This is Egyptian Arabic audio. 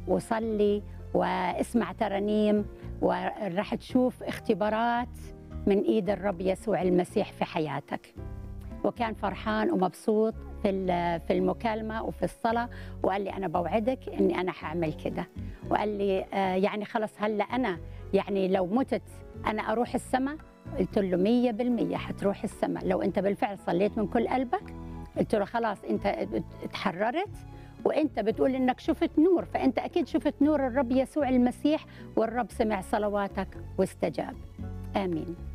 وصلي واسمع ترانيم وراح تشوف اختبارات من ايد الرب يسوع المسيح في حياتك وكان فرحان ومبسوط في ال- في المكالمه وفي الصلاه وقال لي انا بوعدك اني انا هعمل كده وقال لي آه يعني خلص هلا انا يعني لو متت انا اروح السماء قلت له مية بالمية حتروح السماء لو انت بالفعل صليت من كل قلبك قلت له خلاص انت اتحررت وانت بتقول انك شفت نور فانت اكيد شفت نور الرب يسوع المسيح والرب سمع صلواتك واستجاب امين